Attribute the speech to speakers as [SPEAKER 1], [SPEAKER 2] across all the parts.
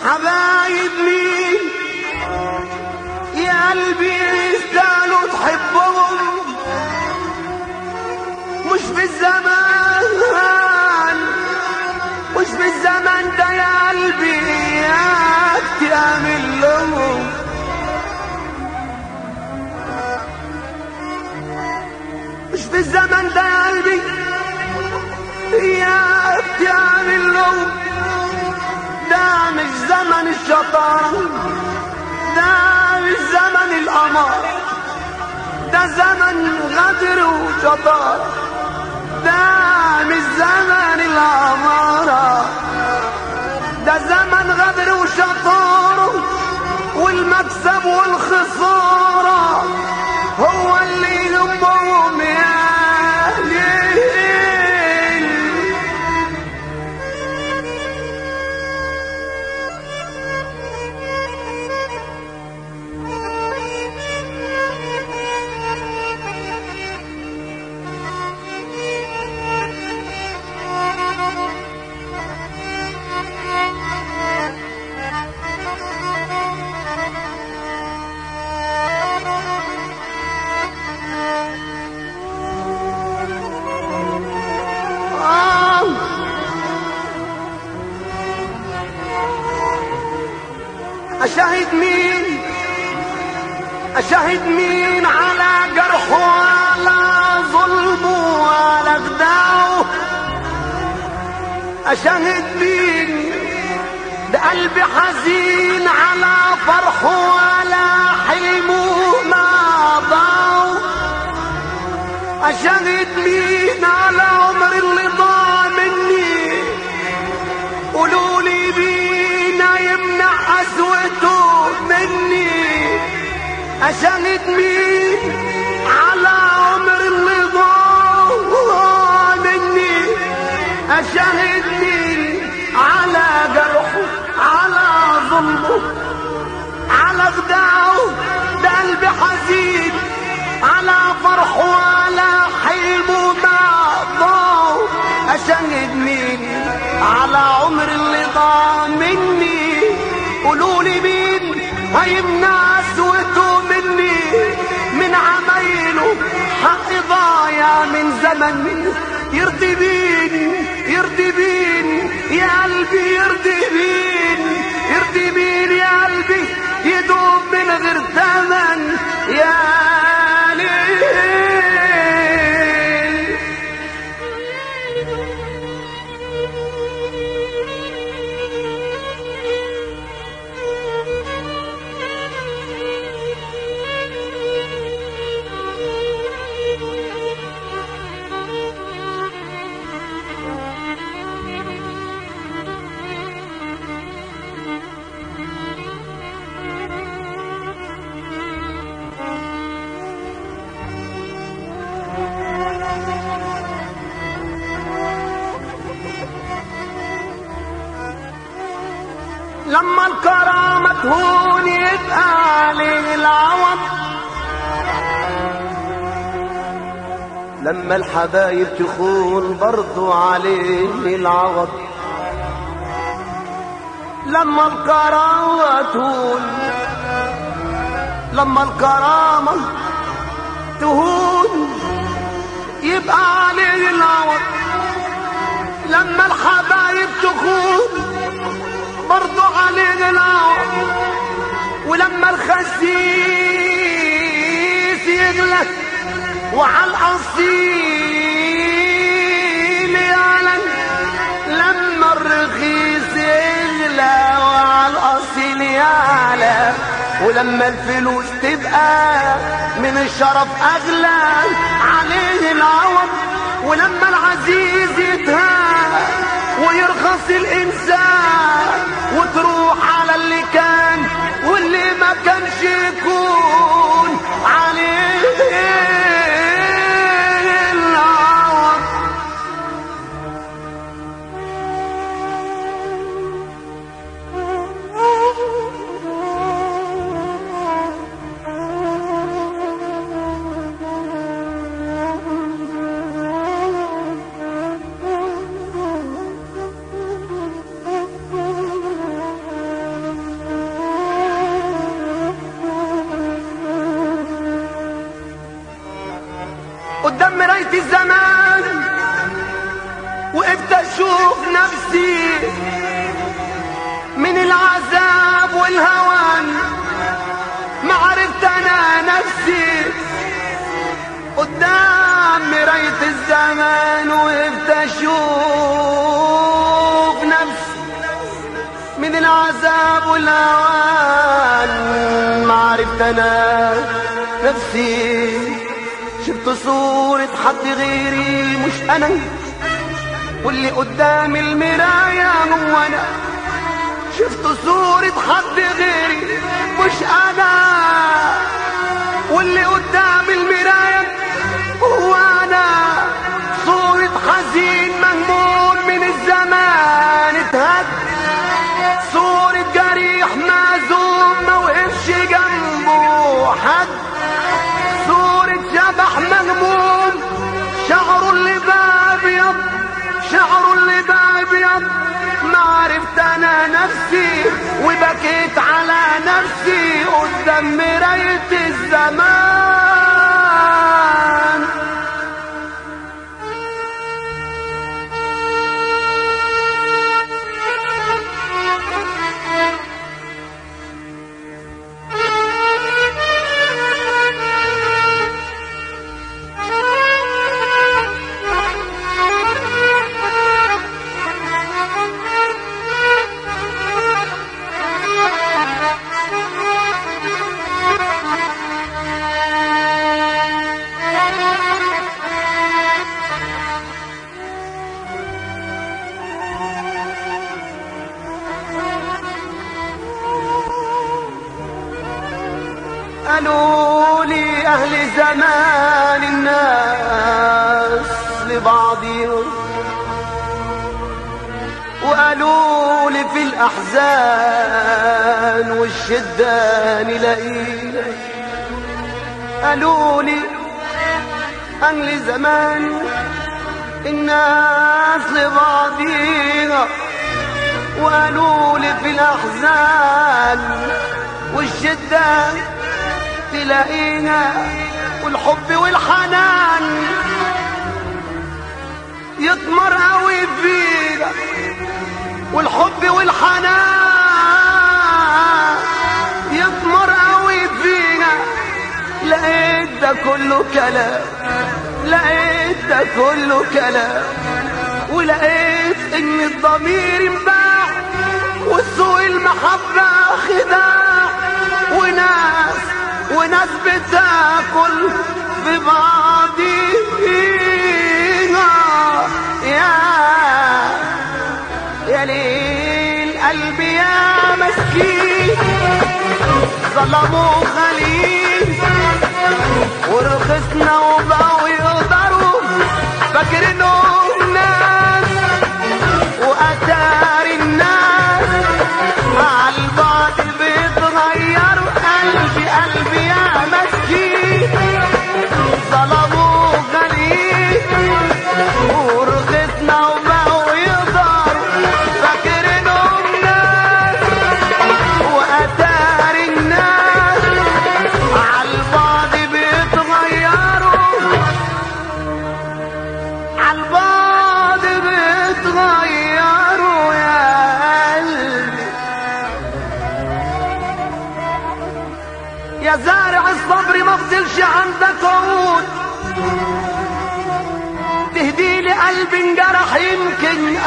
[SPEAKER 1] حبايب مين يا قلبي يستاهلوا تحبهم مش في الزمان مش في الزمن ده يا قلبي ياك تعمل لهم مش في الزمن ده يا قلبي ياك تعمل لهم ده مش زمن الشيطان ده مش زمن القمر ده زمن غدر وشطار ده مش زمن الأمارة ده زمن غدر وشطار والمكسب والخسارة هو اللي يهمهم يا ليل آه. أشاهد مين أشاهد مين على جرحه وعلى ظلمه وعلى خداعه أشاهد مين ده قلبي حزين على فرحه وعلى حلمه ما ضاعه أشهد مين على عمر اللي ضاع مني قولوا لي مين يمنع قسوته مني أشهد مين على عمر اللي ضاع مني أشهد مين على جرحه على ظلمه على خداعه ده قلبي حزين على فرحه وعلى حلمه ما ضاع أشهد مين على عمر اللي ضاع مني قولوا لي مين هيمنع قسوته مني من عمايله حق ضايع من زمن يرضي بين يرضي بين يا قلبي يرضي بين يرضي بين يا قلبي يدوب من غير ثمن يا ليل لما الكرامة تهون يبقى عليه العوض لما الحبايب تخون برضو عليه العوض لما الكرامة تهون لما الكرامة تهون يبقى عليه العوض لما الحبايب تخون برضو عليه العوض ولما الخسيس يغلى وعلى الاصيل يعلن لما الرخيص يغلى وعلى الاصيل يعلى ولما الفلوس تبقى من الشرف اغلى عليه العوض ولما العزيز يتهان ويرخص الانسان وتروح على اللي كان واللي ما كانش يكون عليه العوض مراية الزمان وقفت اشوف نفسي من العذاب والهوان ما عرفت انا نفسي قدام مراية الزمان وقفت اشوف نفسي من العذاب والهوان ما عرفت انا نفسي شفت صورة حد غيري مش انا واللي قدام المراية هو انا شفت صورة حد غيري مش انا واللي قدام المراية هو انا صورة حزين مهموم من الزمان اتهد صورة جريح معزوم ما وقفش جنبه حد صورة شبح مهموم شعره اللي بقى ابيض شعره اللي بقى ابيض ما عرفت انا نفسي وبكيت على نفسي قدام مراية الزمان قالوا لي أهل زمان الناس لبعضهم وقالوا لي في الأحزان والشدة نلاقينا قالوا لي أهل زمان الناس لبعضيها وقالوا لي في الأحزان والشدة تلاقينا والحب والحنان يطمر قوي فينا والحب والحنان يطمر قوي فينا لقيت ده كله كلام لقيت ده كله كلام ولقيت ان الضمير انباع وسوء المحبة خداع وناس وناس بتاكل في بعضيها يا يا ليل قلبي يا مسكين ظلموا خليل ورخصنا وبقوا يقدروا فاكرينهم ناس وأتار الناس مع البعض بيتغير قلبي قلبي يا مسكين ظلموا غليل ورخصنا وبقوا يقدروا فاكرينهم ناس وأتار الناس على البعض بيتغيروا على البعض بيتغيروا يا قلبي يا زارع الصبر ما فضلش عندك عود تهدي لي قلبي انجرح يمكن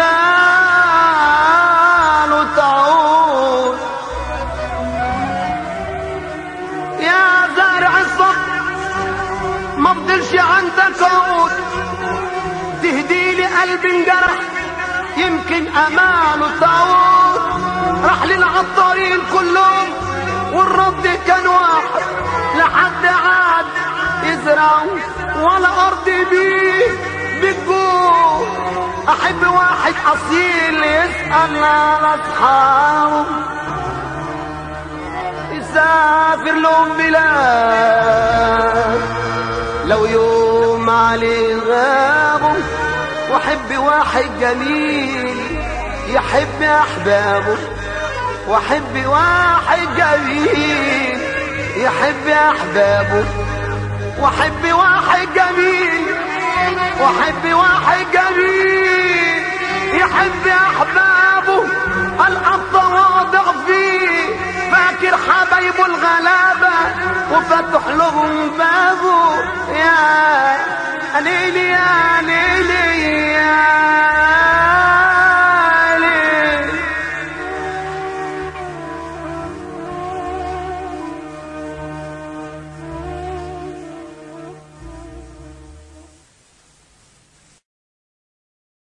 [SPEAKER 1] اماله تعود يا زارع الصبر ما فضلش عندك عود تهدي لي قلبي انجرح يمكن اماله تعود راح للعطارين كلهم والرد كان واحد لحد عاد يزرع ولا ارض بيه بالجوع احب واحد اصيل يسال على اصحابه يسافر لهم بلاد لو يوم عليه غابه واحب واحد جميل يحب احبابه واحب واحد جميل يحب احبابه واحب واحد جميل وحب واحد جميل يحب احبابه التواضع فيه فاكر حبايبه الغلابة وفتح لهم بابه يا قليل يا